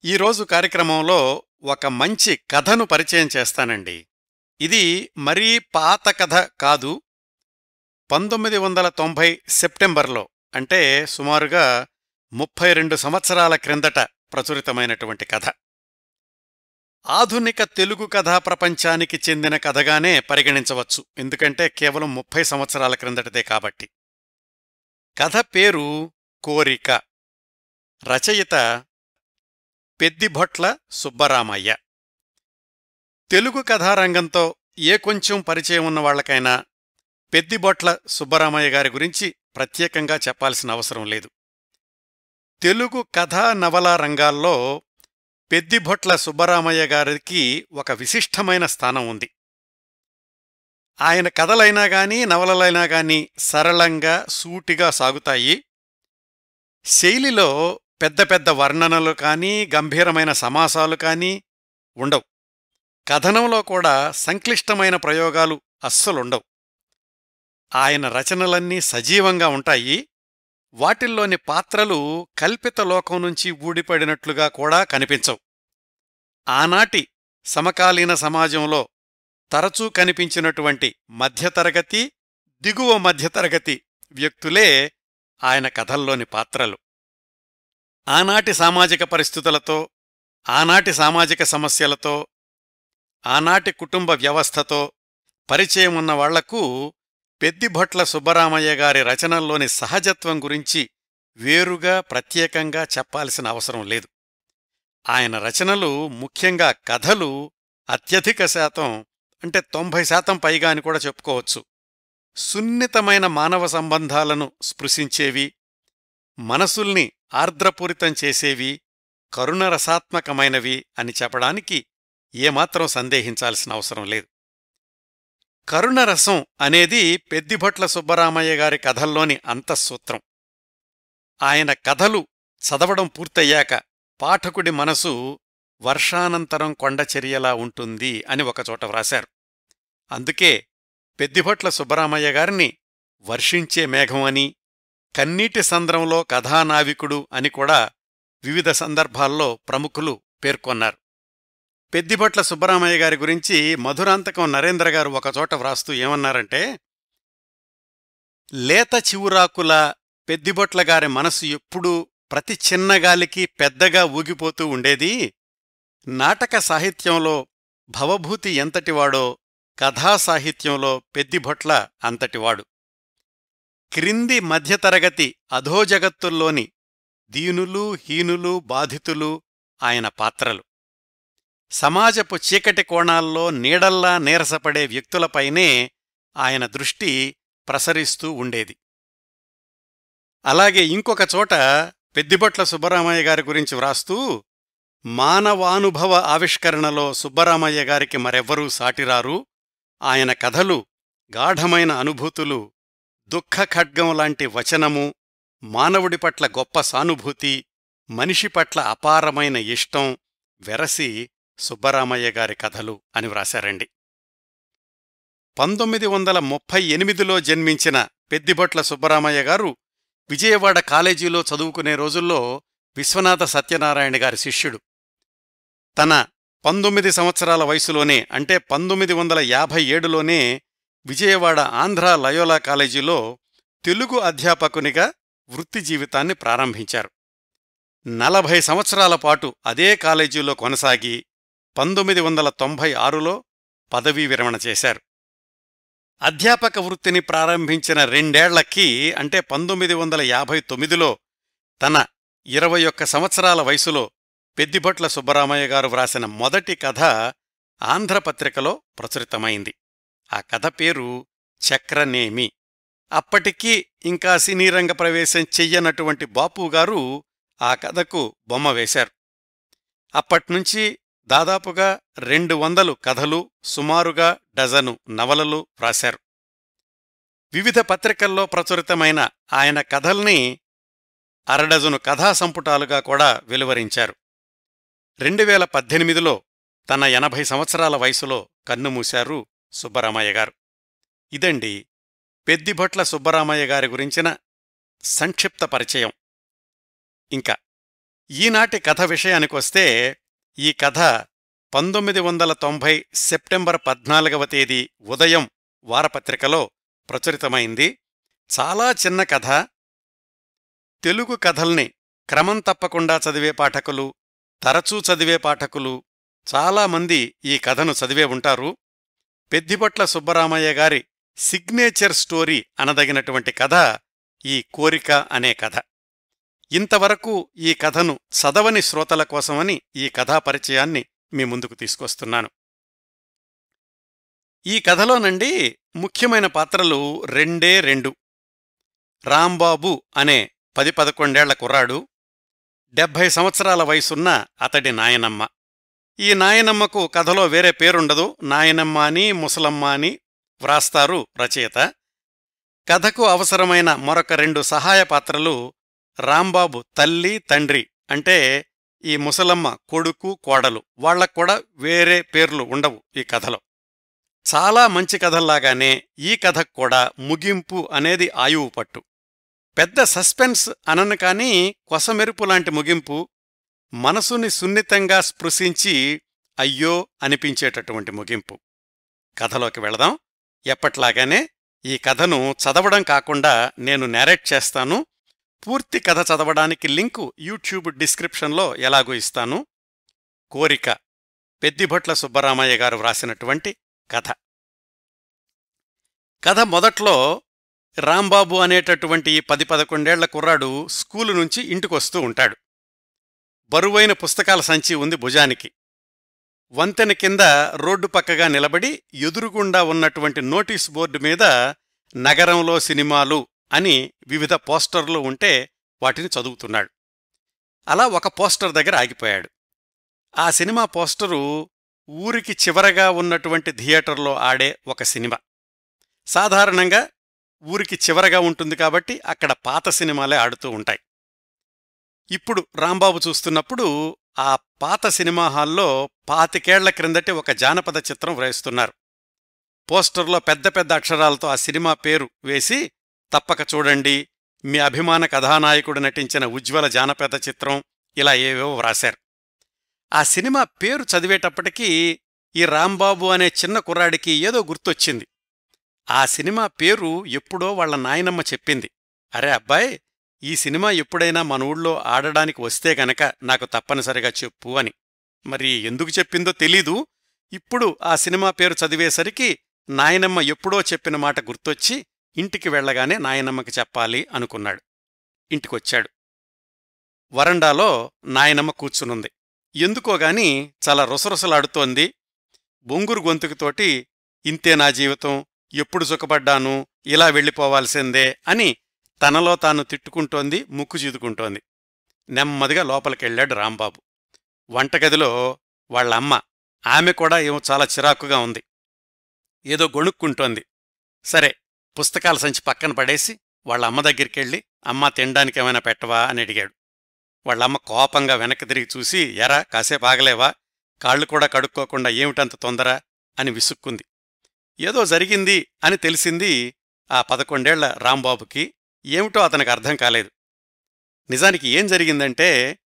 ఈరోజు కార్యక్రమంలో ఒక మంచి కథను పరిచయం చేస్తానండి ఇది మరీ పాత కథ కాదు పంతొమ్మిది వందల తొంభై సెప్టెంబర్లో అంటే సుమారుగా ముప్పై రెండు సంవత్సరాల క్రిందట ప్రచురితమైనటువంటి కథ ఆధునిక తెలుగు కథా ప్రపంచానికి చెందిన కథగానే పరిగణించవచ్చు ఎందుకంటే కేవలం ముప్పై సంవత్సరాల క్రిందటదే కాబట్టి కథ పేరు కోరిక రచయిత పెద్దిభొట్ల సుబ్బరామయ్య తెలుగు కథారంగంతో ఏ కొంచెం పరిచయం ఉన్న వాళ్లకైనా పెద్దిబొట్ల సుబ్బరామయ్య గారి గురించి ప్రత్యేకంగా చెప్పాల్సిన అవసరం లేదు తెలుగు కథా నవలా రంగాల్లో పెద్దిభొట్ల సుబ్బరామయ్య గారికి ఒక విశిష్టమైన స్థానం ఉంది ఆయన కథలైనా గాని నవలలైనా గాని సరళంగా సూటిగా సాగుతాయి శైలిలో పెద్ద పెద్ద వర్ణనలు కానీ గంభీరమైన సమాసాలు కానీ ఉండవు కథనంలో కూడా సంక్లిష్టమైన ప్రయోగాలు అస్సలుండవు ఆయన రచనలన్నీ సజీవంగా ఉంటాయి వాటిల్లోని పాత్రలు కల్పిత లోకం నుంచి ఊడిపడినట్లుగా కూడా కనిపించవు ఆనాటి సమకాలీన సమాజంలో తరచూ కనిపించినటువంటి మధ్యతరగతి దిగువ మధ్యతరగతి వ్యక్తులే ఆయన కథల్లోని పాత్రలు ఆనాటి సామాజిక పరిస్థితులతో ఆనాటి సామాజిక సమస్యలతో ఆనాటి కుటుంబ వ్యవస్థతో పరిచయం ఉన్న వాళ్లకు పెద్దిభొట్ల సుబ్బరామయ్య గారి రచనల్లోని సహజత్వం గురించి వేరుగా ప్రత్యేకంగా చెప్పాల్సిన అవసరం లేదు ఆయన రచనలు ముఖ్యంగా కథలు అత్యధిక శాతం అంటే తొంభై శాతం పైగా అని కూడా చెప్పుకోవచ్చు సున్నితమైన మానవ సంబంధాలను స్పృశించేవి మనసుల్ని ఆర్ద్రపూరితం చేసేవి కరుణరసాత్మకమైనవి అని చెప్పడానికి ఏమాత్రం సందేహించాల్సిన అవసరం లేదు కరుణరసం అనేది పెద్దిభట్ల సుబ్బరామయ్య గారి కథల్లోని అంతఃసూత్రం ఆయన కథలు చదవడం పూర్తయ్యాక పాఠకుడి మనసు వర్షానంతరం కొండచర్యలా ఉంటుంది అని ఒకచోట వ్రాశారు అందుకే పెద్దిభట్ల సుబ్బరామయ్య గారిని వర్షించే మేఘం అని కన్నీటి సంద్రంలో కథానావికుడు అని కూడా వివిధ సందర్భాల్లో ప్రముఖులు పేర్కొన్నారు పెద్దిభట్ల సుబ్బరామయ్య గారి గురించి మధురాంతకం నరేంద్ర గారు ఒకచోట వ్రాస్తూ ఏమన్నారంటే లేత చివురాకుల పెద్దిబొట్ల గారి మనసు ఎప్పుడూ ప్రతి చిన్నగాలికి పెద్దగా ఊగిపోతూ ఉండేది నాటక సాహిత్యంలో భవభూతి ఎంతటివాడో కథా సాహిత్యంలో పెద్దిభొట్ల అంతటివాడు క్రింది మధ్యతరగతి అధోజగత్తుల్లోని దీనులు హీనులు బాధితులు ఆయన పాత్రలు సమాజపు చీకటి కోణాల్లో నీడల్లా నీరసపడే వ్యక్తులపైనే ఆయన దృష్టి ప్రసరిస్తూ ఉండేది అలాగే ఇంకొక చోట పెద్దిబొట్ల సుబ్బరామయ్య గారి గురించి వ్రాస్తూ మానవానుభవ ఆవిష్కరణలో సుబ్బరామయ్య గారికి మరెవ్వరూ సాటిరారు ఆయన కథలు గాఢమైన అనుభూతులు దుఃఖ ఖడ్గం లాంటి వచనము మానవుడి పట్ల గొప్ప సానుభూతి మనిషి పట్ల అపారమైన ఇష్టం వెరసి సుబ్బరామయ్య గారి కథలు అని వ్రాశారండి పంతొమ్మిది వందల ముప్పై ఎనిమిదిలో జన్మించిన పెద్దిభట్ల సుబ్బరామయ్య గారు విజయవాడ కాలేజీలో చదువుకునే రోజుల్లో విశ్వనాథ సత్యనారాయణ గారి శిష్యుడు తన పంతొమ్మిది సంవత్సరాల వయసులోనే అంటే పంతొమ్మిది వందల యాభై ఏడులోనే విజయవాడ ఆంధ్ర లయోలా కాలేజీలో తెలుగు అధ్యాపకునిగా వృత్తి జీవితాన్ని ప్రారంభించారు నలభై సంవత్సరాల పాటు అదే కాలేజీలో కొనసాగి పంతొమ్మిది వందల తొంభై ఆరులో పదవీ విరమణ చేశారు అధ్యాపక వృత్తిని ప్రారంభించిన రెండేళ్లకి అంటే పంతొమ్మిది వందల యాభై తొమ్మిదిలో తన ఇరవై ఒక్క సంవత్సరాల వయసులో పెద్దిభట్ల సుబ్బరామయ్య గారు వ్రాసిన మొదటి కథ ఆంధ్రపత్రికలో ప్రచురితమైంది ఆ కథ పేరు చక్రనేమి అప్పటికీ ఇంకా సినీరంగ ప్రవేశం చెయ్యనటువంటి బాపుగారు ఆ కథకు బొమ్మ వేశారు అప్పట్నుంచి దాదాపుగా రెండు వందలు కథలు సుమారుగా డజను నవలలు వ్రాశారు వివిధ పత్రికల్లో ప్రచురితమైన ఆయన కథల్ని అరడజను కథా సంపుటాలుగా కూడా వెలువరించారు రెండు వేల పద్దెనిమిదిలో తన ఎనభై సంవత్సరాల వయసులో కన్నుమూశారు సుబ్బరామయ్య గారు ఇదండి పెద్దిభట్ల సుబ్బరామయ్య గారి గురించిన సంక్షిప్త పరిచయం ఇంకా ఈనాటి కథ విషయానికొస్తే ఈ కథ పంతొమ్మిది వందల తొంభై సెప్టెంబర్ పద్నాలుగవ తేదీ ఉదయం వారపత్రికలో ప్రచురితమైంది చాలా చిన్న కథ తెలుగు కథల్ని క్రమం తప్పకుండా చదివే పాఠకులు తరచూ చదివే పాఠకులు చాలామంది ఈ కథను చదివే ఉంటారు పెద్దిపట్ల సుబ్బరామయ్య గారి సిగ్నేచర్ స్టోరీ అనదగినటువంటి కథ ఈ కోరిక అనే కథ ఇంతవరకు ఈ కథను చదవని శ్రోతల కోసమని ఈ కథా పరిచయాన్ని మీ ముందుకు తీసుకొస్తున్నాను ఈ కథలోనండి ముఖ్యమైన పాత్రలు రెండే రెండు రాంబాబు అనే పది పదకొండేళ్ల కుర్రాడు డెబ్భై సంవత్సరాల వయసున్న అతడి నాయనమ్మ ఈ నాయనమ్మకు కథలో వేరే పేరుండదు నాయనమ్మ అని ముసలమ్మ అని వ్రాస్తారు రచయిత కథకు అవసరమైన మరొక రెండు సహాయ పాత్రలు రాంబాబు తల్లి తండ్రి అంటే ఈ ముసలమ్మ కొడుకు కోడలు వాళ్లక్కూడా వేరే పేర్లు ఉండవు ఈ కథలో చాలా మంచి కథల్లాగానే ఈ కథకు కూడా ముగింపు అనేది ఆయువు పట్టు పెద్ద సస్పెన్స్ అనను కాని కొసమెరుపు లాంటి ముగింపు మనసుని సున్నితంగా స్పృశించి అయ్యో అనిపించేటటువంటి ముగింపు కథలోకి వెళదాం ఎప్పట్లాగానే ఈ కథను చదవడం కాకుండా నేను నేరేట్ చేస్తాను పూర్తి కథ చదవడానికి లింకు యూట్యూబ్ డిస్క్రిప్షన్లో ఎలాగో ఇస్తాను కోరిక పెద్దిభట్ల సుబ్బరామయ్య గారు వ్రాసినటువంటి కథ కథ మొదట్లో రాంబాబు అనేటటువంటి ఈ పది పదకొండేళ్ల కుర్రాడు స్కూలు నుంచి ఇంటికొస్తూ ఉంటాడు బరువైన పుస్తకాల సంచి ఉంది భుజానికి వంతెన కింద రోడ్డు పక్కగా నిలబడి ఎదురుగుండా ఉన్నటువంటి నోటీస్ బోర్డు మీద నగరంలో సినిమాలు అని వివిధ పోస్టర్లు ఉంటే వాటిని చదువుతున్నాడు అలా ఒక పోస్టర్ దగ్గర ఆగిపోయాడు ఆ సినిమా పోస్టరు ఊరికి చివరగా ఉన్నటువంటి థియేటర్లో ఆడే ఒక సినిమా సాధారణంగా ఊరికి చివరగా ఉంటుంది కాబట్టి అక్కడ పాత సినిమాలే ఆడుతూ ఉంటాయి ఇప్పుడు రాంబాబు చూస్తున్నప్పుడు ఆ పాత సినిమా హాల్లో పాతికేళ్ల క్రిందటి ఒక జానపద చిత్రం వ్రాయిస్తున్నారు పోస్టర్లో పెద్ద పెద్ద అక్షరాలతో ఆ సినిమా పేరు వేసి తప్పక చూడండి మీ అభిమాన కథానాయకుడు నటించిన ఉజ్వల జానపద చిత్రం ఇలా ఏవేవో వ్రాశారు ఆ సినిమా పేరు చదివేటప్పటికీ ఈ రాంబాబు అనే చిన్న కుర్రాడికి ఏదో గుర్తొచ్చింది ఆ సినిమా పేరు ఎప్పుడో వాళ్ల నాయనమ్మ చెప్పింది అరే అబ్బాయ్ ఈ సినిమా ఎప్పుడైనా మన ఊళ్ళో ఆడడానికి వస్తే గనక నాకు తప్పనిసరిగా చెప్పు అని మరి ఎందుకు చెప్పిందో తెలీదు ఇప్పుడు ఆ సినిమా పేరు చదివేసరికి నాయనమ్మ ఎప్పుడో చెప్పిన మాట గుర్తొచ్చి ఇంటికి వెళ్లగానే నాయనమ్మకి చెప్పాలి అనుకున్నాడు ఇంటికొచ్చాడు వరండాలో నాయనమ్మ కూర్చునుంది ఎందుకోగాని చాలా రుసరుసలాడుతోంది బొంగురు గొంతుకుతోటి ఇంతే నా జీవితం ఎప్పుడు సుఖపడ్డాను ఇలా వెళ్ళిపోవాల్సిందే అని తనలో తాను తిట్టుకుంటోంది ముక్కు చీదుకుంటోంది నెమ్మదిగా లోపలికెళ్ళాడు రాంబాబు వంటగదిలో వాళ్ళమ్మ ఆమె కూడా ఏమో చాలా చిరాకుగా ఉంది ఏదో గొణుక్కుంటోంది సరే పుస్తకాల సంచి పక్కన పడేసి వాళ్ళ అమ్మ దగ్గరికెళ్ళి అమ్మ తినడానికి ఏమైనా పెట్టవా అని అడిగాడు వాళ్ళమ్మ కోపంగా వెనక్కి తిరిగి చూసి ఎరా కాసేపు ఆగలేవా కాళ్ళు కూడా కడుక్కోకుండా ఏమిటంత తొందర అని విసుక్కుంది ఏదో జరిగింది అని తెలిసింది ఆ పదకొండేళ్ల రాంబాబుకి ఏమిటో అతనికి అర్థం కాలేదు నిజానికి ఏం జరిగిందంటే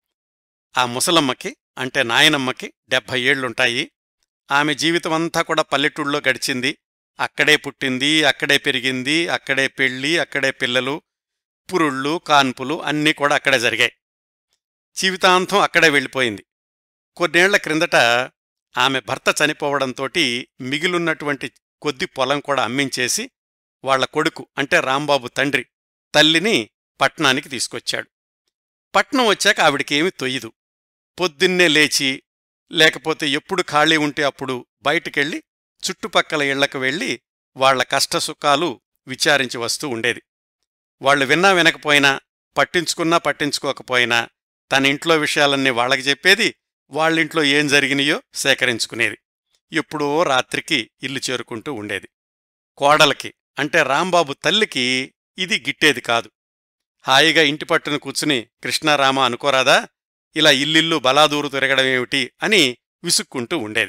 ఆ ముసలమ్మకి అంటే నాయనమ్మకి డెబ్భై ఏళ్లుంటాయి ఆమె జీవితమంతా కూడా పల్లెటూళ్ళలో గడిచింది అక్కడే పుట్టింది అక్కడే పెరిగింది అక్కడే పెళ్ళి అక్కడే పిల్లలు పురుళ్ళు కాన్పులు అన్నీ కూడా అక్కడే జరిగాయి జీవితాంతం అక్కడే వెళ్ళిపోయింది కొన్నేళ్ల క్రిందట ఆమె భర్త చనిపోవడంతోటి మిగిలున్నటువంటి కొద్ది పొలం కూడా అమ్మించేసి వాళ్ల కొడుకు అంటే రాంబాబు తండ్రి తల్లిని పట్నానికి తీసుకొచ్చాడు పట్నం వచ్చాక ఆవిడికేమీ తొయ్యదు పొద్దున్నే లేచి లేకపోతే ఎప్పుడు ఖాళీ ఉంటే అప్పుడు బయటికెళ్ళి చుట్టుపక్కల ఇళ్లకు వెళ్ళి వాళ్ల కష్టసుఖాలు విచారించి వస్తూ ఉండేది వాళ్లు విన్నా వినకపోయినా పట్టించుకున్నా పట్టించుకోకపోయినా తన ఇంట్లో విషయాలన్నీ వాళ్ళకి చెప్పేది వాళ్ళింట్లో ఏం జరిగినాయో సేకరించుకునేది ఎప్పుడో రాత్రికి ఇల్లు చేరుకుంటూ ఉండేది కోడలకి అంటే రాంబాబు తల్లికి ఇది గిట్టేది కాదు హాయిగా ఇంటి పట్టున కూర్చుని కృష్ణారామ అనుకోరాదా ఇలా ఇల్లిల్లు బలాదూరు తిరగడమేమిటి అని విసుక్కుంటూ ఉండేది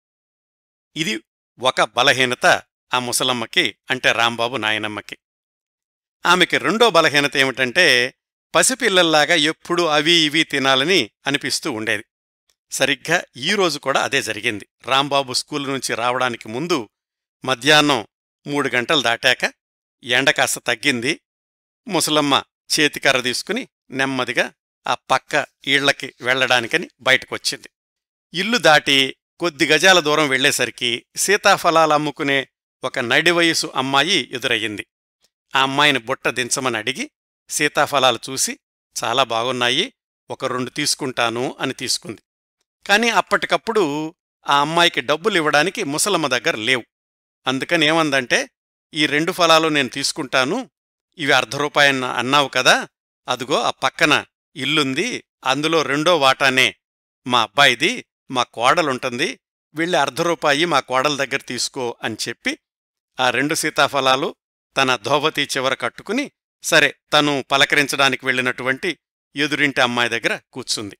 ఇది ఒక బలహీనత ఆ ముసలమ్మకి అంటే రాంబాబు నాయనమ్మకి ఆమెకి రెండో బలహీనత ఏమిటంటే పసిపిల్లల్లాగా ఎప్పుడూ అవి ఇవి తినాలని అనిపిస్తూ ఉండేది సరిగ్గా ఈరోజు కూడా అదే జరిగింది రాంబాబు స్కూల్ నుంచి రావడానికి ముందు మధ్యాహ్నం మూడు గంటలు దాటాక ఎండ కాస్త తగ్గింది ముసలమ్మ చేతికర్ర తీసుకుని నెమ్మదిగా ఆ పక్క ఈళ్లకి వెళ్లడానికని బయటకొచ్చింది ఇల్లు దాటి కొద్ది గజాల దూరం వెళ్లేసరికి సీతాఫలాలు అమ్ముకునే ఒక నడివయసు అమ్మాయి ఎదురయ్యింది ఆ అమ్మాయిని బుట్ట దించమని అడిగి సీతాఫలాలు చూసి చాలా బాగున్నాయి ఒక రెండు తీసుకుంటాను అని తీసుకుంది కాని అప్పటికప్పుడు ఆ అమ్మాయికి డబ్బులు ఇవ్వడానికి ముసలమ్మ దగ్గర లేవు అందుకని ఏమందంటే ఈ రెండు ఫలాలు నేను తీసుకుంటాను ఇవి అర్ధ రూపాయన్న అన్నావు కదా అదుగో ఆ పక్కన ఇల్లుంది అందులో రెండో వాటానే మా అబ్బాయిది మా కోడలుంటుంది వెళ్ళి అర్ధ రూపాయి మా కోడల దగ్గర తీసుకో అని చెప్పి ఆ రెండు సీతాఫలాలు తన ధోవతి చివర కట్టుకుని సరే తను పలకరించడానికి వెళ్ళినటువంటి ఎదురింటి అమ్మాయి దగ్గర కూర్చుంది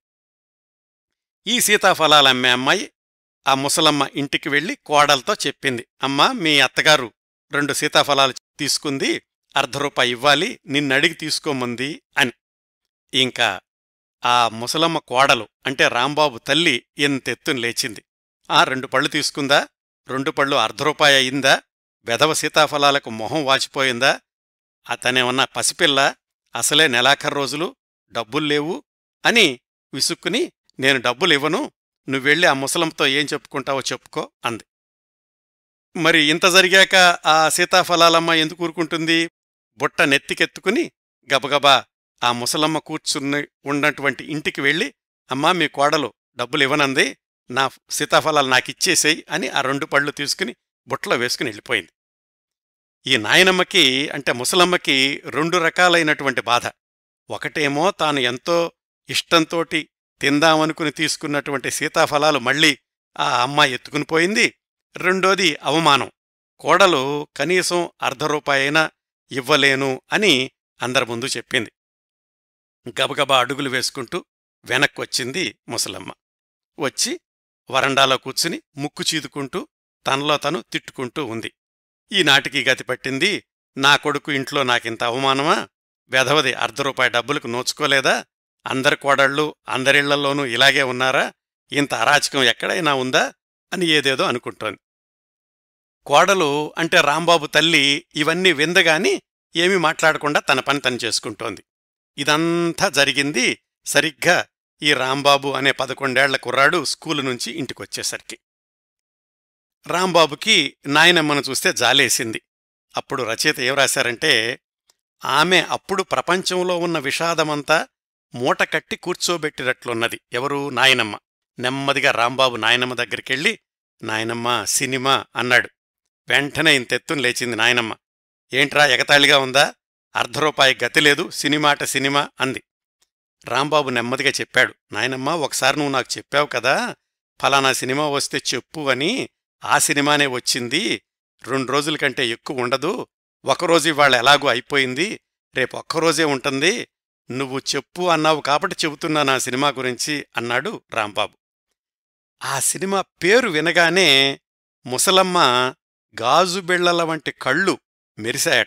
ఈ సీతాఫలాలమ్మే అమ్మాయి ఆ ముసలమ్మ ఇంటికి వెళ్ళి కోడలతో చెప్పింది అమ్మా మీ అత్తగారు రెండు సీతాఫలాలు తీసుకుంది అర్ధ రూపాయి ఇవ్వాలి నిన్నడిగి తీసుకోమంది అని ఇంకా ఆ ముసలమ్మ కోడలు అంటే రాంబాబు తల్లి ఎంతెత్తుని లేచింది ఆ రెండు పళ్ళు తీసుకుందా రెండు పళ్ళు అర్ధ రూపాయి అయిందా వెధవ సీతాఫలాలకు మొహం వాచిపోయిందా అతనేమన్నా పసిపిల్ల అసలే నెలాఖరు రోజులు డబ్బుల్లేవు అని విసుక్కుని నేను డబ్బులివ్వను నువ్వెళ్ళి ఆ ముసలంతో ఏం చెప్పుకుంటావో చెప్పుకో అంది మరి ఇంత జరిగాక ఆ సీతాఫలాలమ్మ ఎందుకు ఊరుకుంటుంది బుట్ట నెత్తికెత్తుకుని గబగబా ఆ ముసలమ్మ కూర్చుని ఉన్నటువంటి ఇంటికి వెళ్ళి అమ్మా మీ కోడలు డబ్బులివ్వనంది నా సీతాఫలాలు నాకిచ్చేసేయి అని ఆ రెండు పళ్ళు తీసుకుని బుట్టలో వేసుకుని వెళ్ళిపోయింది ఈ నాయనమ్మకి అంటే ముసలమ్మకి రెండు రకాలైనటువంటి బాధ ఒకటేమో తాను ఎంతో ఇష్టంతోటి తిందామనుకుని తీసుకున్నటువంటి సీతాఫలాలు మళ్ళీ ఆ అమ్మాయి ఎత్తుకుని పోయింది రెండోది అవమానం కోడలు కనీసం అర్ధ రూపాయైనా ఇవ్వలేను అని అందరి ముందు చెప్పింది గబగబా అడుగులు వేసుకుంటూ వెనక్కొచ్చింది ముసలమ్మ వచ్చి వరండాలో కూర్చుని ముక్కు చీదుకుంటూ తనలో తను తిట్టుకుంటూ ఉంది ఈనాటికి గతి పట్టింది నా కొడుకు ఇంట్లో నాకింత అవమానమా వెధవది అర్ధ రూపాయి డబ్బులకు నోచుకోలేదా అందరి కోడళ్ళు అందరిళ్లలోనూ ఇలాగే ఉన్నారా ఇంత అరాచకం ఎక్కడైనా ఉందా అని ఏదేదో అనుకుంటోంది కోడలు అంటే రాంబాబు తల్లి ఇవన్నీ విందగాని ఏమీ మాట్లాడకుండా తన పని తను చేసుకుంటోంది ఇదంతా జరిగింది సరిగ్గా ఈ రాంబాబు అనే పదకొండేళ్ల కుర్రాడు స్కూలు నుంచి ఇంటికొచ్చేసరికి రాంబాబుకి నాయనమ్మను చూస్తే జాలేసింది అప్పుడు రచయిత ఏం రాశారంటే ఆమె అప్పుడు ప్రపంచంలో ఉన్న విషాదమంతా మూట కట్టి కూర్చోబెట్టినట్లున్నది ఎవరు నాయనమ్మ నెమ్మదిగా రాంబాబు నాయనమ్మ దగ్గరికెళ్ళి నాయనమ్మ సినిమా అన్నాడు వెంటనే ఇంతెత్తున లేచింది నాయనమ్మ ఏంట్రా ఎగతాళిగా ఉందా అర్ధ రూపాయి గతి లేదు సినిమాట సినిమా అంది రాంబాబు నెమ్మదిగా చెప్పాడు నాయనమ్మ ఒకసారి నువ్వు నాకు చెప్పావు కదా ఫలానా సినిమా వస్తే చెప్పు అని ఆ సినిమానే వచ్చింది రెండు రోజుల కంటే ఎక్కువ ఉండదు ఒకరోజు ఇవాళ ఎలాగూ అయిపోయింది రేపు ఒక్కరోజే ఉంటుంది నువ్వు చెప్పు అన్నావు కాబట్టి చెబుతున్నా నా సినిమా గురించి అన్నాడు రాంబాబు ఆ సినిమా పేరు వినగానే ముసలమ్మ గాజు బిళ్లల వంటి కళ్ళు మెరిశాయట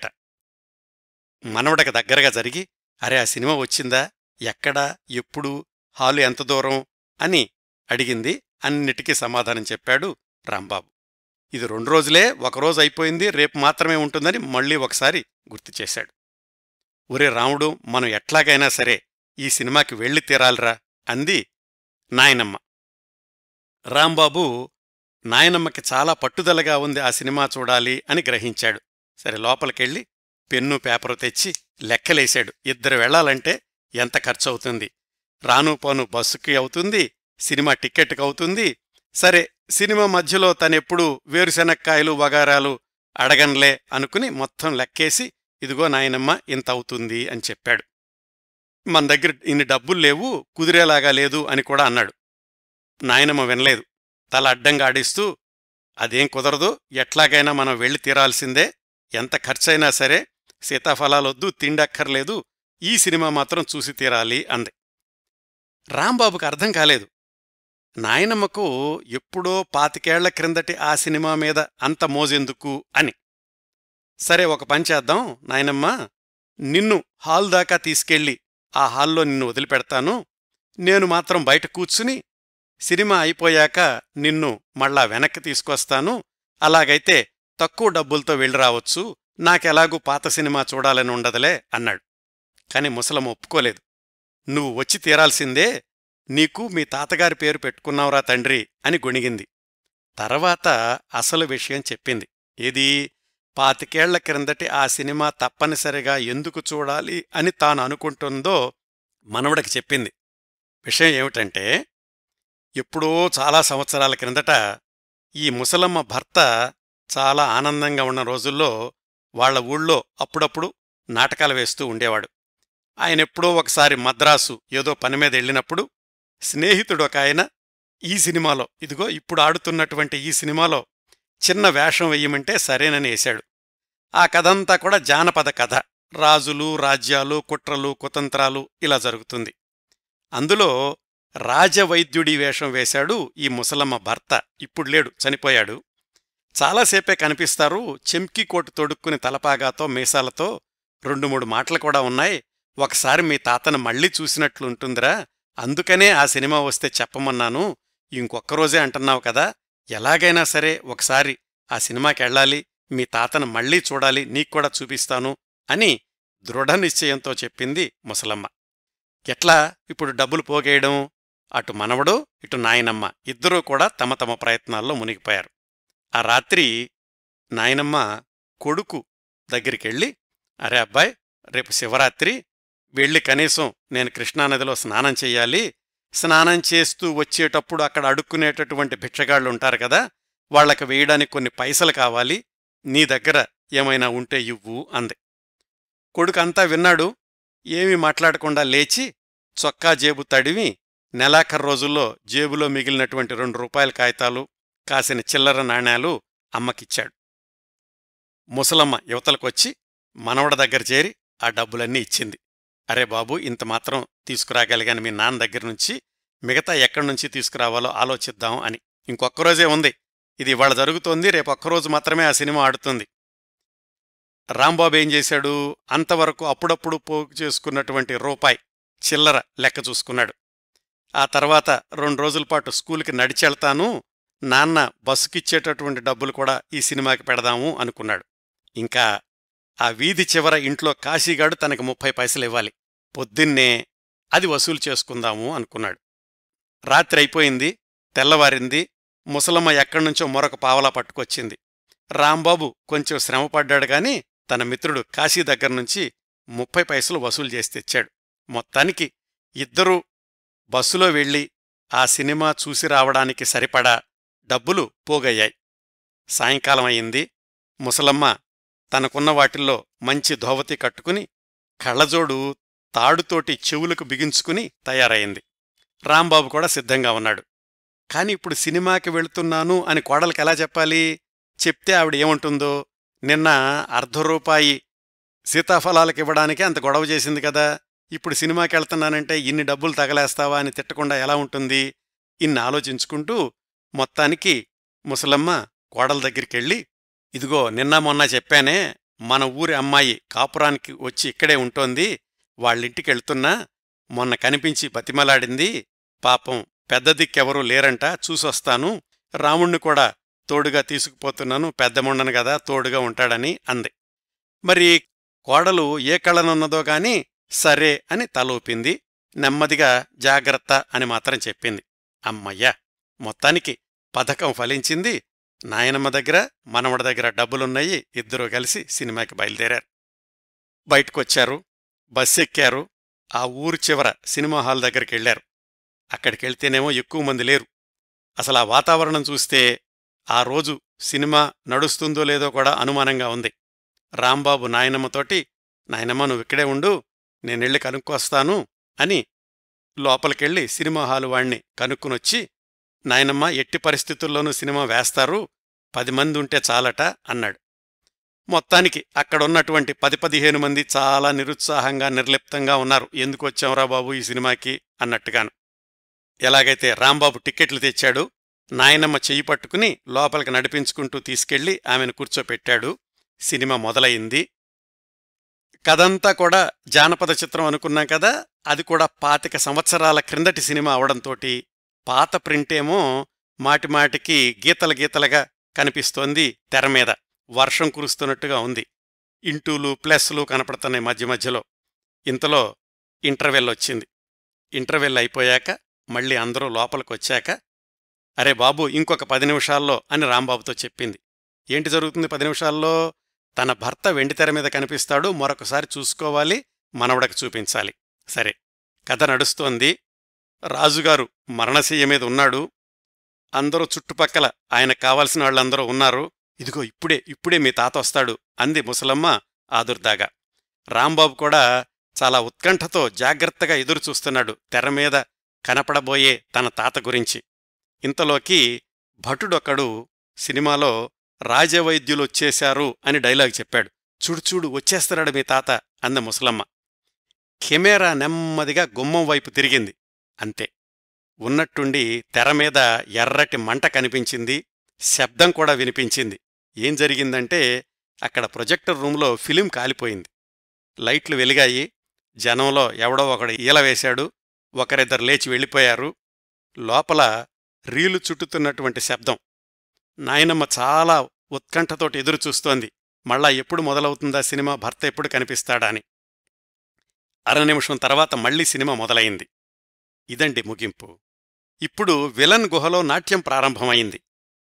మనవడకు దగ్గరగా జరిగి అరే ఆ సినిమా వచ్చిందా ఎక్కడా ఎప్పుడు హాలు ఎంత దూరం అని అడిగింది అన్నిటికీ సమాధానం చెప్పాడు రాంబాబు ఇది రెండు రోజులే ఒకరోజు అయిపోయింది రేపు మాత్రమే ఉంటుందని మళ్ళీ ఒకసారి గుర్తు చేశాడు ఒరే రాముడు మనం ఎట్లాగైనా సరే ఈ సినిమాకి వెళ్ళి తీరాలిరా అంది నాయనమ్మ రాంబాబు నాయనమ్మకి చాలా పట్టుదలగా ఉంది ఆ సినిమా చూడాలి అని గ్రహించాడు సరే లోపలికెళ్ళి పెన్ను పేపరు తెచ్చి లెక్కలేశాడు ఇద్దరు వెళ్ళాలంటే ఎంత ఖర్చవుతుంది రాను పోను బస్సుకి అవుతుంది సినిమా టిక్కెట్కి అవుతుంది సరే సినిమా మధ్యలో తనెప్పుడు వేరుశెనక్కాయలు వగారాలు అడగన్లే అనుకుని మొత్తం లెక్కేసి ఇదిగో నాయనమ్మ ఇంత అవుతుంది అని చెప్పాడు మన దగ్గర ఇన్ని డబ్బులు లేవు కుదిరేలాగా లేదు అని కూడా అన్నాడు నాయనమ్మ వినలేదు తల అడ్డంగా ఆడిస్తూ అదేం కుదరదు ఎట్లాగైనా మనం వెళ్ళి తీరాల్సిందే ఎంత ఖర్చైనా సరే సీతాఫలాలొద్దు తిండక్కర్లేదు ఈ సినిమా మాత్రం చూసి తీరాలి అంది రాంబాబుకు అర్థం కాలేదు నాయనమ్మకు ఎప్పుడో పాతికేళ్ల క్రిందటి ఆ సినిమా మీద అంత మోజెందుకు అని సరే ఒక పని చేద్దాం నాయనమ్మ నిన్ను హాల్ దాకా తీసుకెళ్ళి ఆ హాల్లో నిన్ను వదిలిపెడతాను నేను మాత్రం బయట కూర్చుని సినిమా అయిపోయాక నిన్ను మళ్ళా వెనక్కి తీసుకొస్తాను అలాగైతే తక్కువ డబ్బులతో వెళ్ళి రావచ్చు నాకెలాగూ పాత సినిమా చూడాలని ఉండదులే అన్నాడు కాని ముసలమ్మ ఒప్పుకోలేదు నువ్వు వచ్చి తీరాల్సిందే నీకు మీ తాతగారి పేరు పెట్టుకున్నావురా తండ్రి అని గొణిగింది తర్వాత అసలు విషయం చెప్పింది ఏది పాతికేళ్ల క్రిందటి ఆ సినిమా తప్పనిసరిగా ఎందుకు చూడాలి అని తాను అనుకుంటుందో మనవడికి చెప్పింది విషయం ఏమిటంటే ఎప్పుడో చాలా సంవత్సరాల క్రిందట ఈ ముసలమ్మ భర్త చాలా ఆనందంగా ఉన్న రోజుల్లో వాళ్ల ఊళ్ళో అప్పుడప్పుడు నాటకాలు వేస్తూ ఉండేవాడు ఆయనెప్పుడో ఒకసారి మద్రాసు ఏదో పని మీద వెళ్ళినప్పుడు స్నేహితుడు ఒక ఆయన ఈ సినిమాలో ఇదిగో ఇప్పుడు ఆడుతున్నటువంటి ఈ సినిమాలో చిన్న వేషం వెయ్యమంటే సరేనని వేశాడు ఆ కథంతా కూడా జానపద కథ రాజులు రాజ్యాలు కుట్రలు కుతంత్రాలు ఇలా జరుగుతుంది అందులో రాజవైద్యుడి వేషం వేశాడు ఈ ముసలమ్మ భర్త ఇప్పుడు లేడు చనిపోయాడు చాలాసేపే కనిపిస్తారు చెంకి కోటు తొడుక్కుని తలపాగాతో మీసాలతో రెండు మూడు మాటలు కూడా ఉన్నాయి ఒకసారి మీ తాతను మళ్ళీ చూసినట్లుంటుందిరా అందుకనే ఆ సినిమా వస్తే చెప్పమన్నాను ఇంకొక్క రోజే అంటున్నావు కదా ఎలాగైనా సరే ఒకసారి ఆ సినిమాకెళ్ళాలి మీ తాతను మళ్ళీ చూడాలి నీక్కూడా చూపిస్తాను అని దృఢ నిశ్చయంతో చెప్పింది ముసలమ్మ ఎట్లా ఇప్పుడు డబ్బులు పోగేయడం అటు మనవడు ఇటు నాయనమ్మ ఇద్దరూ కూడా తమ తమ ప్రయత్నాల్లో మునిగిపోయారు ఆ రాత్రి నాయనమ్మ కొడుకు దగ్గరికెళ్ళి అరే అబ్బాయ్ రేపు శివరాత్రి వెళ్ళి కనీసం నేను కృష్ణానదిలో స్నానం చెయ్యాలి స్నానం చేస్తూ వచ్చేటప్పుడు అక్కడ అడుక్కునేటటువంటి భిక్షగాళ్ళు ఉంటారు కదా వాళ్లకు వేయడానికి కొన్ని పైసలు కావాలి నీ దగ్గర ఏమైనా ఉంటే ఇవ్వు అంది కొడుకంతా విన్నాడు ఏమీ మాట్లాడకుండా లేచి చొక్కా జేబు తడివి నెలాఖరు రోజుల్లో జేబులో మిగిలినటువంటి రెండు రూపాయల కాగితాలు కాసిన చిల్లర నాణేలు అమ్మకిచ్చాడు ముసలమ్మ యువతలకొచ్చి మనవడ దగ్గర చేరి ఆ డబ్బులన్నీ ఇచ్చింది అరే బాబు ఇంత మాత్రం తీసుకురాగలిగాను మీ నాన్న దగ్గర నుంచి మిగతా ఎక్కడి నుంచి తీసుకురావాలో ఆలోచిద్దాం అని ఇంకొక్క రోజే ఉంది ఇది ఇవాళ జరుగుతోంది రేపు ఒక్కరోజు మాత్రమే ఆ సినిమా ఆడుతుంది రాంబాబు ఏం చేశాడు అంతవరకు అప్పుడప్పుడు పోగు చేసుకున్నటువంటి రూపాయి చిల్లర లెక్క చూసుకున్నాడు ఆ తర్వాత రెండు రోజుల పాటు స్కూల్కి నడిచెళ్తాను నాన్న బస్సుకిచ్చేటటువంటి డబ్బులు కూడా ఈ సినిమాకి పెడదాము అనుకున్నాడు ఇంకా ఆ వీధి చివర ఇంట్లో కాశీగాడు తనకి ముప్పై పైసలు ఇవ్వాలి పొద్దున్నే అది వసూలు చేసుకుందాము అనుకున్నాడు రాత్రి అయిపోయింది తెల్లవారింది ముసలమ్మ ఎక్కడ్నుంచో మరొక పావలా పట్టుకొచ్చింది రాంబాబు కొంచెం శ్రమపడ్డాడు గాని తన మిత్రుడు కాశీ దగ్గర్నుంచి ముప్పై పైసలు వసూలు చేసి తెచ్చాడు మొత్తానికి ఇద్దరూ బస్సులో వెళ్ళి ఆ సినిమా చూసి రావడానికి సరిపడా డబ్బులు పోగయ్యాయి సాయంకాలం అయింది ముసలమ్మ తనకున్న వాటిల్లో మంచి ధోవతి కట్టుకుని కళ్ళజోడు తాడుతోటి చెవులకు బిగించుకుని తయారయింది రాంబాబు కూడా సిద్ధంగా ఉన్నాడు కాని ఇప్పుడు సినిమాకి వెళుతున్నాను అని కోడలికి ఎలా చెప్పాలి చెప్తే ఆవిడ ఏముంటుందో నిన్న అర్ధ రూపాయి సీతాఫలాలకివ్వడానికే అంత గొడవ చేసింది కదా ఇప్పుడు సినిమాకి వెళ్తున్నానంటే ఇన్ని డబ్బులు తగలేస్తావా అని తిట్టకుండా ఎలా ఉంటుంది ఇన్ని ఆలోచించుకుంటూ మొత్తానికి ముసలమ్మ కోడల దగ్గరికెళ్ళి ఇదిగో నిన్న మొన్న చెప్పానే మన ఊరి అమ్మాయి కాపురానికి వచ్చి ఇక్కడే ఉంటోంది వాళ్ళింటికెళ్తున్నా మొన్న కనిపించి బతిమలాడింది పాపం పెద్ద దిక్కెవరూ లేరంట చూసొస్తాను రాముణ్ణి కూడా తోడుగా తీసుకుపోతున్నాను పెద్దముండను గదా తోడుగా ఉంటాడని అంది మరి కోడలు ఏ కళనున్నదో గాని సరే అని తలూపింది నెమ్మదిగా జాగ్రత్త అని మాత్రం చెప్పింది అమ్మయ్యా మొత్తానికి పథకం ఫలించింది నాయనమ్మ దగ్గర మనవడి దగ్గర డబ్బులున్నాయి ఇద్దరూ కలిసి సినిమాకి బయలుదేరారు బయటకొచ్చారు బస్సెక్కారు ఆ ఊరు చివర సినిమా హాల్ దగ్గరికెళ్లారు అక్కడికెళ్తేనేమో ఎక్కువ మంది లేరు అసలు ఆ వాతావరణం చూస్తే ఆ రోజు సినిమా నడుస్తుందో లేదో కూడా అనుమానంగా ఉంది రాంబాబు నాయనమ్మతోటి నాయనమ్మ నువ్విక్కడే ఉండు నేనెళ్ళి కనుక్కొస్తాను అని లోపలికెళ్ళి సినిమా హాలు వాణ్ణి కనుక్కునొచ్చి నాయనమ్మ ఎట్టి పరిస్థితుల్లోనూ సినిమా వేస్తారు పది మంది ఉంటే చాలట అన్నాడు మొత్తానికి అక్కడున్నటువంటి పది పదిహేను మంది చాలా నిరుత్సాహంగా నిర్లిప్తంగా ఉన్నారు ఎందుకు వచ్చాంరా బాబు ఈ సినిమాకి అన్నట్టుగాను ఎలాగైతే రాంబాబు టిక్కెట్లు తెచ్చాడు నాయనమ్మ చెయ్యి పట్టుకుని లోపలికి నడిపించుకుంటూ తీసుకెళ్లి ఆమెను కూర్చోపెట్టాడు సినిమా మొదలయింది కథంతా కూడా జానపద చిత్రం అనుకున్నాం కదా అది కూడా పాతిక సంవత్సరాల క్రిందటి సినిమా అవడంతోటి పాత ప్రింటేమో మాటిమాటికి గీతల గీతలుగా కనిపిస్తోంది తెర మీద వర్షం కురుస్తున్నట్టుగా ఉంది ఇంటూలు ప్లస్లు కనపడుతున్నాయి మధ్య మధ్యలో ఇంతలో ఇంటర్వెల్ వచ్చింది ఇంటర్వెల్ అయిపోయాక మళ్ళీ అందరూ లోపలికొచ్చాక అరే బాబు ఇంకొక పది నిమిషాల్లో అని రాంబాబుతో చెప్పింది ఏంటి జరుగుతుంది పది నిమిషాల్లో తన భర్త వెండితెర మీద కనిపిస్తాడు మరొకసారి చూసుకోవాలి మనవడకు చూపించాలి సరే కథ నడుస్తోంది రాజుగారు మరణశయ్య మీద ఉన్నాడు అందరూ చుట్టుపక్కల ఆయన కావలసిన వాళ్ళందరూ ఉన్నారు ఇదిగో ఇప్పుడే ఇప్పుడే మీ తాత వస్తాడు అంది ముసలమ్మ ఆదుర్దాగా రాంబాబు కూడా చాలా ఉత్కంఠతో జాగ్రత్తగా ఎదురు చూస్తున్నాడు తెర మీద కనపడబోయే తన తాత గురించి ఇంతలోకి భటుడొకడు సినిమాలో రాజవైద్యులొచ్చేశారు అని డైలాగ్ చెప్పాడు చూడు చూడు వచ్చేస్తున్నాడు మీ తాత అంద ముసలమ్మ కెమెరా నెమ్మదిగా గుమ్మం వైపు తిరిగింది అంతే ఉన్నట్టుండి తెర మీద ఎర్రటి మంట కనిపించింది శబ్దం కూడా వినిపించింది ఏం జరిగిందంటే అక్కడ ప్రొజెక్టర్ రూంలో ఫిలిం కాలిపోయింది లైట్లు వెలిగాయి జనంలో ఎవడో ఒకడు ఈల వేశాడు ఒకరిద్దరు లేచి వెళ్ళిపోయారు లోపల రీలు చుట్టుతున్నటువంటి శబ్దం నాయనమ్మ చాలా ఉత్కంఠతోటి ఎదురుచూస్తోంది మళ్ళా ఎప్పుడు మొదలవుతుందా సినిమా భర్త ఎప్పుడు కనిపిస్తాడా అని అర నిమిషం తర్వాత మళ్ళీ సినిమా మొదలైంది ఇదండి ముగింపు ఇప్పుడు విలన్ గుహలో నాట్యం ప్రారంభమైంది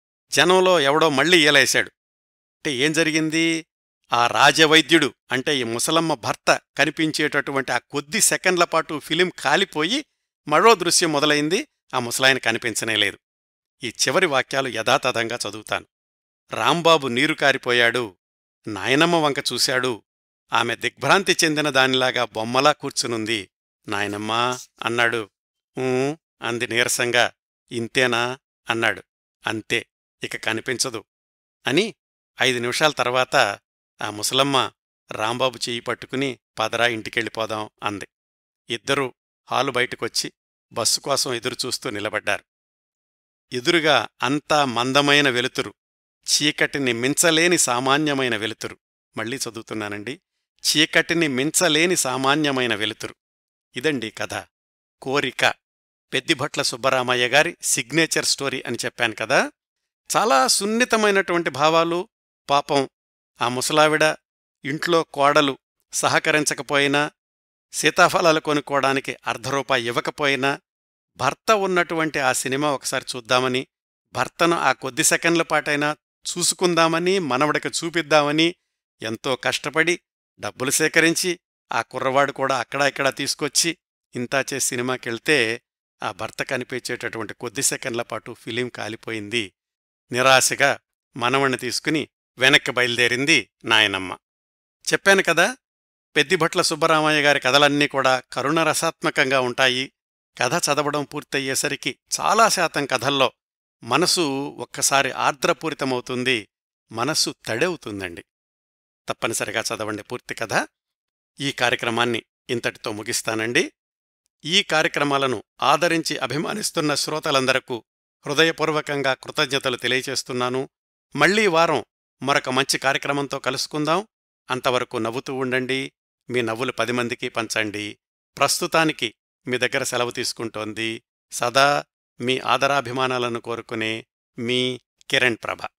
జనంలో ఎవడో మళ్ళీ ఈలేశాడు అంటే ఏం జరిగింది ఆ రాజవైద్యుడు అంటే ఈ ముసలమ్మ భర్త కనిపించేటటువంటి ఆ కొద్ది సెకండ్ల పాటు ఫిలిం కాలిపోయి మరో దృశ్యం మొదలైంది ఆ ముసలాయన కనిపించనేలేదు ఈ చివరి వాక్యాలు యథాతథంగా చదువుతాను రాంబాబు నీరు కారిపోయాడు నాయనమ్మ వంక చూశాడు ఆమె దిగ్భ్రాంతి చెందిన దానిలాగా బొమ్మలా కూర్చునుంది నాయనమ్మా అన్నాడు ఊ అంది నీరసంగా ఇంతేనా అన్నాడు అంతే ఇక కనిపించదు అని ఐదు నిమిషాల తర్వాత ఆ ముసలమ్మ రాంబాబు చెయ్యి పట్టుకుని పదరా ఇంటికెళ్ళిపోదాం అంది ఇద్దరూ హాలు బయటకొచ్చి బస్సు కోసం ఎదురుచూస్తూ నిలబడ్డారు ఎదురుగా అంతా మందమైన వెలుతురు చీకటిని మించలేని సామాన్యమైన వెలుతురు మళ్ళీ చదువుతున్నానండి చీకటిని మించలేని సామాన్యమైన వెలుతురు ఇదండి కథ కోరిక పెద్దిభట్ల సుబ్బరామయ్య గారి సిగ్నేచర్ స్టోరీ అని చెప్పాను కదా చాలా సున్నితమైనటువంటి భావాలు పాపం ఆ ముసలావిడ ఇంట్లో కోడలు సహకరించకపోయినా సీతాఫలాలు కొనుక్కోవడానికి అర్ధ రూపాయి ఇవ్వకపోయినా భర్త ఉన్నటువంటి ఆ సినిమా ఒకసారి చూద్దామని భర్తను ఆ కొద్ది సెకండ్ల పాటైనా చూసుకుందామని మనవడికి చూపిద్దామని ఎంతో కష్టపడి డబ్బులు సేకరించి ఆ కుర్రవాడు కూడా అక్కడా ఇక్కడా తీసుకొచ్చి ఇంతా చేసి సినిమాకెళ్తే ఆ భర్త కనిపించేటటువంటి కొద్ది సెకండ్ల పాటు ఫిలిం కాలిపోయింది నిరాశగా మనవణ్ణి తీసుకుని వెనక్కి బయలుదేరింది నాయనమ్మ చెప్పాను కదా పెద్దిభట్ల సుబ్బరామయ్య గారి కథలన్నీ కూడా కరుణరసాత్మకంగా ఉంటాయి కథ చదవడం పూర్తయ్యేసరికి చాలా శాతం కథల్లో మనసు ఒక్కసారి ఆర్ద్రపూరితమవుతుంది మనస్సు తడవుతుందండి తప్పనిసరిగా చదవండి పూర్తి కథ ఈ కార్యక్రమాన్ని ఇంతటితో ముగిస్తానండి ఈ కార్యక్రమాలను ఆదరించి అభిమానిస్తున్న శ్రోతలందరకు హృదయపూర్వకంగా కృతజ్ఞతలు తెలియచేస్తున్నాను మళ్లీ వారం మరొక మంచి కార్యక్రమంతో కలుసుకుందాం అంతవరకు నవ్వుతూ ఉండండి మీ నవ్వులు పది మందికి పంచండి ప్రస్తుతానికి మీ దగ్గర సెలవు తీసుకుంటోంది సదా మీ ఆదరాభిమానాలను కోరుకునే మీ కిరణ్ ప్రభ